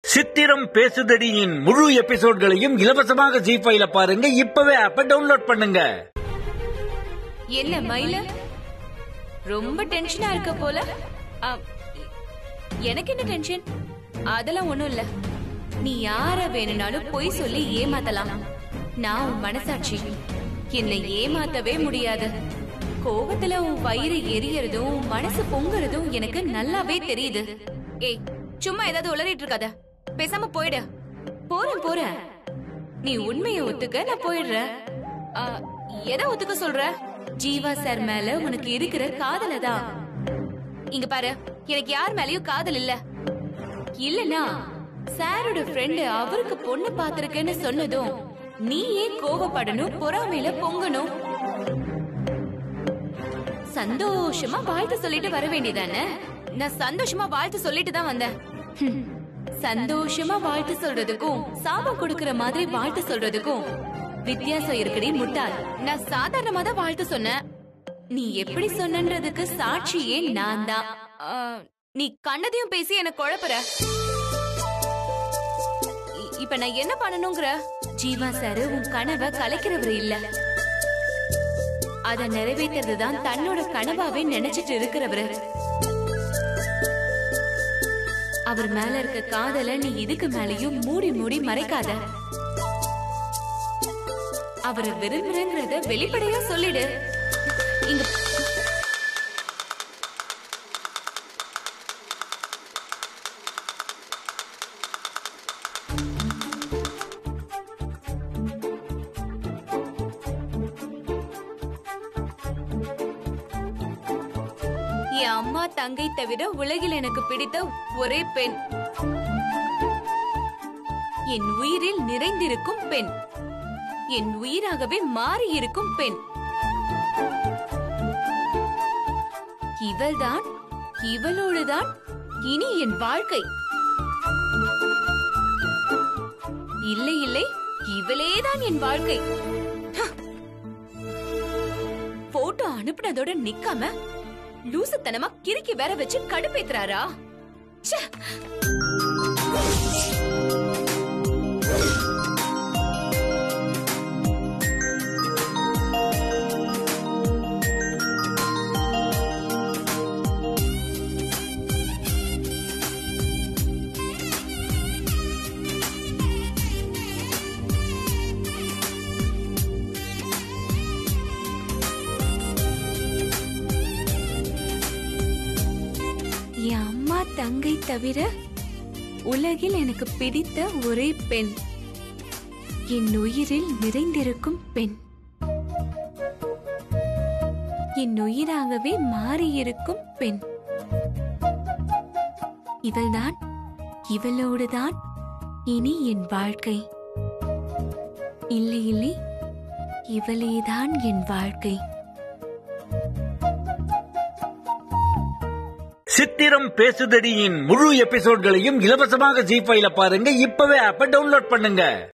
சித்திரம் பேசுதடியின் முழு எபிசோட்களையும் இலவசமாக ஜி ஃபைல பாருங்க இப்பவே ஆப்ப டவுன்லோட் பண்ணுங்க என்ன மயில ரொம்ப டென்ஷனா இருக்க போல ஆ, எனக்கு என்ன டென்ஷன் அதெல்லாம் ஒண்ணும் இல்ல நீ யார வேணும்னாலும் பொய் சொல்லி ஏமாத்தலாம் நான் உன் மனசாட்சி என்னை ஏமாத்தவே முடியாது கோபத்துல உன் வயிறு எரியறதும் உன் மனசு பொங்குறதும் எனக்கு நல்லாவே தெரியுது ஏய் சும்மா ஏதாவது உளறிட்டு இருக்காத பேசாம போயிடு போறேன் போறேன் நீ உண்மையை ஒத்துக்க நான் போயிடுறேன் ஆ, எதை ஒத்துக்க சொல்ற ஜீவா சார் மேல உனக்கு இருக்கிற காதல தான் இங்க பாரு எனக்கு யார் மேலயும் காதல் இல்ல இல்லனா சாரோட ஃப்ரெண்டு அவருக்கு பொண்ணு பாத்திருக்கேன்னு சொன்னதும் நீ ஏன் கோவப்படணும் பொறாமையில பொங்கணும் சந்தோஷமா வாழ்த்து சொல்லிட்டு வர வேண்டியதானே நான் சந்தோஷமா வாழ்த்து சொல்லிட்டு தான் வந்தேன் ஹம். சந்தோஷமா வாழ்த்து சொல்றதுக்கும் சாபம் கொடுக்கிற மாதிரி வாழ்த்து சொல்றதுக்கும் வித்தியாசம் இருக்குடி முட்டாள் நான் சாதாரணமா தான் வாழ்த்து சொன்னேன் நீ எப்படி சொன்னன்றதுக்கு சாட்சியே நான் தான் ஆ, நீ கண்டதையும் பேசி என்ன குழப்புற இ- இப்ப நான் என்ன பண்ணணுங்கிற ஜீவா சாரு உன் கனவை கலைக்கிறவர் இல்ல அத நிறைவேற்றுறது தான் தன்னோட கனவாவே நினைச்சிட்டு இருக்கிறவரு அவர் மேல இருக்க காதல நீ இதுக்கு மேலயும் மூடி மூடி மறைக்காத அவரை விரும்புறேங்கிறத வெளிப்படையா சொல்லிடு இங்க என் அம்மா தங்கை தவிர உலகில் எனக்கு பிடித்த ஒரே பெண் என் உயிரில் நிறைந்திருக்கும் பெண் என் உயிராகவே மாறி இருக்கும் பெண் இவள்தான் இவளோடுதான் இனி என் வாழ்க்கை இல்லை இல்லை இவளேதான் என் வாழ்க்கை போட்டோ அனுப்புனதோட நிக்காம லூசுத்தனமா கிறுக்கி வேற வச்சு கடுப்பேத்துறாரா ச்சே. என் அம்மா தங்கை தவிர உலகில் எனக்கு பிடித்த ஒரே பெண் என் உயிரில் நிறைந்திருக்கும் பெண் என் உயிராகவே மாறியிருக்கும் பெண் இவள்தான் இவளோடுதான் இனி என் வாழ்க்கை இல்லை இல்லை இவளேதான் என் வாழ்க்கை சித்திரம் பேசுதடியின் முழு எபிசோட்களையும் இலவசமாக ஜி ஃபைல பாருங்க இப்பவே ஆப்ப டவுன்லோட் பண்ணுங்க